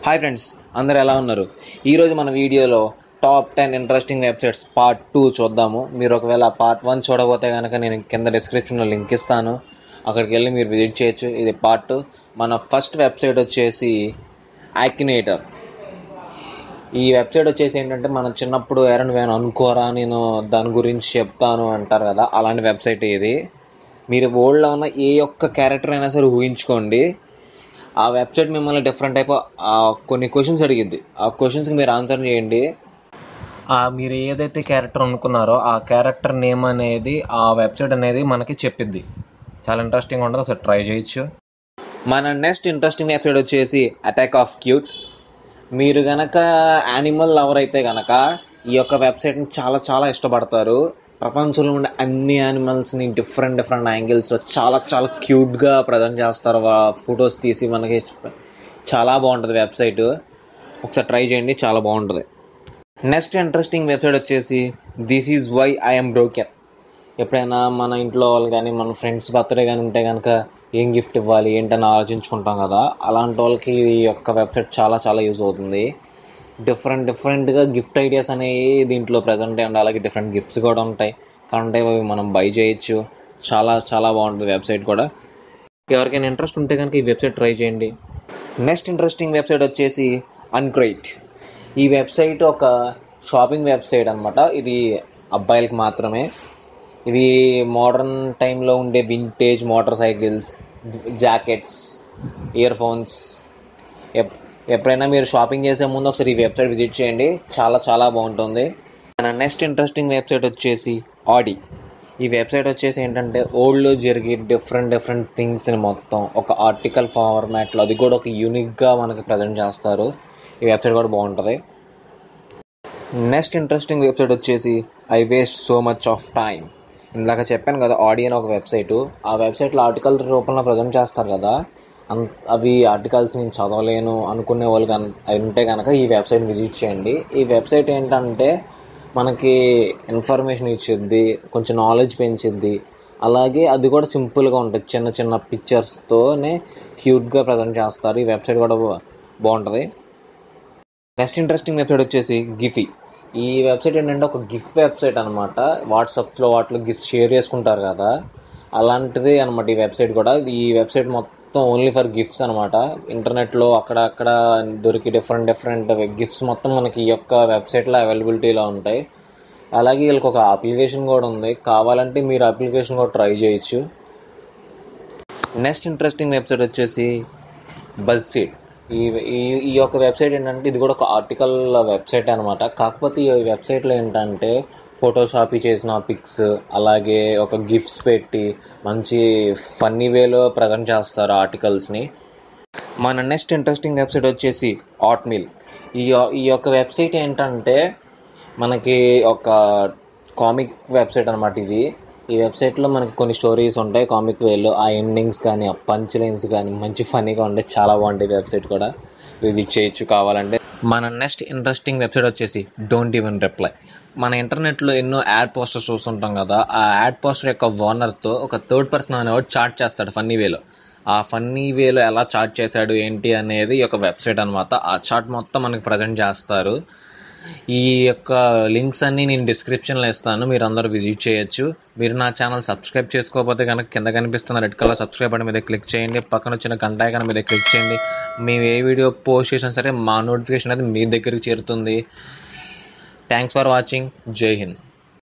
hi friends అందరు ఎలా ఉన్నారు ఈరోజు మన వీడియోలో top ten interesting websites part two చూద్దాము మీరు ఒకవేళ పార్ట్ వన్ చూడబోతే కనుక నేను కింద డిస్క్రిప్షన్లో లింక్ ఇస్తాను అక్కడికి వెళ్ళి మీరు విజిట్ చేయొచ్చు ఇది పార్ట్ టూ మన ఫస్ట్ వెబ్సైట్ వచ్చేసి యాక్యునేటర్ ఈ వెబ్సైట్ వచ్చేసి ఏంటంటే మనం చిన్నప్పుడు ఎరన్ వేను అనుకోరా నేను దాని గురించి చెప్తాను అంటారు కదా అలాంటి వెబ్సైట్ ఇది మీరు వరల్డ్లో ఉన్న ఏ ఒక్క క్యారెక్టర్ అయినా సరే ఊహించుకోండి ఆ వెబ్సైట్ మిమ్మల్ని డిఫరెంట్ టైప్ కొన్ని క్వశ్చన్స్ అడిగిద్ది ఆ క్వశ్చన్స్కి మీరు ఆన్సర్ చేయండి ఆ మీరు ఏదైతే క్యారెక్టర్ అనుకున్నారో ఆ క్యారెక్టర్ నేమ్ అనేది ఆ వెబ్సైట్ అనేది మనకి చెప్పిద్ది చాలా ఇంట్రెస్టింగ్ ఉంటుంది ఒకసారి ట్రై చేయొచ్చు మన నెక్స్ట్ ఇంట్రెస్టింగ్ వెబ్సైట్ వచ్చేసి అటాక్ ఆఫ్ క్యూట్ మీరు గనక యానిమల్ లవర్ అయితే గనక ఈ యొక్క వెబ్సైట్ని చాలా చాలా ఇష్టపడతారు ప్రపంచంలో ఉండే అన్ని యానిమల్స్ని డిఫరెంట్ డిఫరెంట్ యాంగిల్స్లో చాలా చాలా క్యూట్గా ప్రజెంట్ చేస్తారు ఫొటోస్ తీసి మనకి చాలా బాగుంటుంది వెబ్సైట్ ఒకసారి ట్రై చేయండి చాలా బాగుంటుంది నెక్స్ట్ ఇంట్రెస్టింగ్ వెబ్సైట్ వచ్చేసి this is why I'm broke ఎప్పుడైనా మన ఇంట్లో వాళ్ళు కానీ మన ఫ్రెండ్స్ బర్త్డే కానీ ఉంటే కనుక ఏం గిఫ్ట్ ఇవ్వాలి ఏంటని ఆలోచించుకుంటాం కదా అలాంటి వాళ్ళకి ఈ యొక్క వెబ్సైట్ చాలా చాలా యూజ్ అవుతుంది డిఫరెంట్ డిఫరెంట్గా గిఫ్ట్ ఐడియాస్ అనేవి దీంట్లో ప్రజెంట్ అండ్ అలాగే డిఫరెంట్ గిఫ్ట్స్ కూడా ఉంటాయి కాబట్టి అవి మనం బై చేయొచ్చు చాలా చాలా బాగుంటుంది వెబ్సైట్ కూడా ఎవరికైనా ఇంట్రెస్ట్ ఉంటే కనుక ఈ వెబ్సైట్ ట్రై చేయండి నెక్స్ట్ ఇంట్రెస్టింగ్ వెబ్సైట్ వచ్చేసి అన్క్రైట్ ఈ వెబ్సైట్ ఒక షాపింగ్ వెబ్సైట్ అనమాట ఇది అబ్బాయిలకి మాత్రమే ఇది మోడర్న్ టైంలో ఉండే vintage motorcycles jackets earphones ఎప్ ఎప్పుడైనా మీరు షాపింగ్ చేసే ముందు ఒకసారి ఈ వెబ్సైట్ విజిట్ చేయండి చాలా చాలా బాగుంటుంది మన నెక్స్ట్ ఇంట్రెస్టింగ్ వెబ్సైట్ వచ్చేసి ఆడి ఈ వెబ్సైట్ వచ్చేసి ఏంటంటే ఓల్డ్లో జరిగే డిఫరెంట్ డిఫరెంట్ థింగ్స్ని మొత్తం ఒక ఆర్టికల్ ఫార్మాట్లో అది కూడా ఒక యూనిక్గా మనకి ప్రజెంట్ చేస్తారు ఈ వెబ్సైట్ కూడా బాగుంటుంది నెక్స్ట్ ఇంట్రెస్టింగ్ వెబ్సైట్ వచ్చేసి I waste so much of time ఇందాక చెప్పాను కదా ఆడి అని ఒక వెబ్సైట్ ఆ వెబ్సైట్లో ఆర్టికల్ రూపంలో ప్రజెంట్ చేస్తారు కదా అన్ అవి ఆర్టికల్స్ నేను చదవలేను అనుకునే వాళ్ళు కన్ ఉంటే కనుక ఈ వెబ్సైట్ విజిట్ చేయండి ఈ వెబ్సైట్ ఏంటంటే మనకి ఇన్ఫర్మేషన్ ఇచ్చిద్ది కొంచెం నాలెడ్జ్ పెంచిద్ది అలాగే అది కూడా సింపుల్గా ఉంటుంది చిన్న చిన్న పిక్చర్స్తోనే క్యూట్గా ప్రజెంట్ చేస్తారు ఈ వెబ్సైట్ కూడా బాగుంటుంది నెక్స్ట్ ఇంట్రెస్టింగ్ వెబ్సైట్ వచ్చేసి గిఫీ ఈ వెబ్సైట్ ఏంటంటే ఒక గిఫ్ట్ వెబ్సైట్ అనమాట వాట్సాప్లో వాటిలో గిఫ్ట్ షేర్ చేసుకుంటారు కదా అలాంటిది అనమాట ఈ వెబ్సైట్ కూడా ఈ వెబ్సైట్ మొత్తం ఓన్లీ ఫర్ గిఫ్ట్స్ అనమాట ఇంటర్నెట్లో అక్కడ అక్కడ దొరికి డిఫరెంట్ డిఫరెంట్ గిఫ్ట్స్ మొత్తం మనకి ఈ యొక్క వెబ్సైట్లో అవైలబిలిటీలో ఉంటాయి అలాగే వీళ్ళకి ఒక అప్లికేషన్ కూడా ఉంది కావాలంటే మీరు అప్లికేషన్ కూడా ట్రై చేయొచ్చు నెక్స్ట్ ఇంట్రెస్టింగ్ వెబ్సైట్ వచ్చేసి బజ్ ఫీడ్ ఈ ఈ ఈ యొక్క వెబ్సైట్ ఏంటంటే ఇది కూడా ఒక ఆర్టికల్ వెబ్సైట్ అనమాట కాకపోతే ఈ వెబ్సైట్లో ఏంటంటే ఫోటోషాపీ చేసిన పిక్స్ అలాగే ఒక గిఫ్ట్స్ పెట్టి మంచి ఫన్నీ వేలో ప్రజెంట్ చేస్తారు ఆర్టికల్స్ని మన నెక్స్ట్ ఇంట్రెస్టింగ్ వెబ్సైట్ వచ్చేసి ఆట్మిల్ ఈ ఈ యొక్క వెబ్సైట్ ఏంటంటే మనకి ఒక కామిక్ వెబ్సైట్ అనమాట ఇది ఈ వెబ్సైట్లో మనకి కొన్ని స్టోరీస్ ఉంటాయి కామిక్ వేలో ఆ ఎండింగ్స్ కానీ ఆ పంచ్ లైన్స్ కానీ మంచి ఫనీగా ఉంటాయి చాలా బాగుంటాయి వెబ్సైట్ కూడా విజిట్ చేయొచ్చు కావాలంటే మన నెక్స్ట్ ఇంట్రెస్టింగ్ వెబ్సైట్ వచ్చేసి డోంట్ ఈవెన్ రిప్లై మన ఇంటర్నెట్లో ఎన్నో యాడ్ పోస్టర్స్ చూస్తుంటాం కదా ఆ యాడ్ పోస్టర్ యొక్క ఓనర్తో ఒక థర్డ్ పర్సన్ అనేవాడు చాట్ చేస్తాడు ఫన్నీ వేలో ఆ ఫన్నీ వేలో ఎలా చాట్ చేశాడు ఏంటి అనేది ఒక వెబ్సైట్ అనమాట ఆ చాట్ మొత్తం మనకి ప్రజెంట్ చేస్తారు ఈ యొక్క లింక్స్ అన్నీ నేను డిస్క్రిప్షన్లో ఇస్తాను మీరు అందరూ విజిట్ చేయొచ్చు మీరు నా ఛానల్ సబ్స్క్రైబ్ చేసుకోకపోతే కనుక కింద కనిపిస్తున్న రెడ్ కలర్ సబ్స్క్రైబ్ బటన్ మీద క్లిక్ చేయండి పక్కన వచ్చిన గంట ఐకాన్ మీద క్లిక్ చేయండి మేము ఏ వీడియో పోస్ట్ చేసినా సరే మా నోటిఫికేషన్ అనేది మీ దగ్గరికి చేరుతుంది థ్యాంక్స్ ఫర్ వాచింగ్ జై హింద్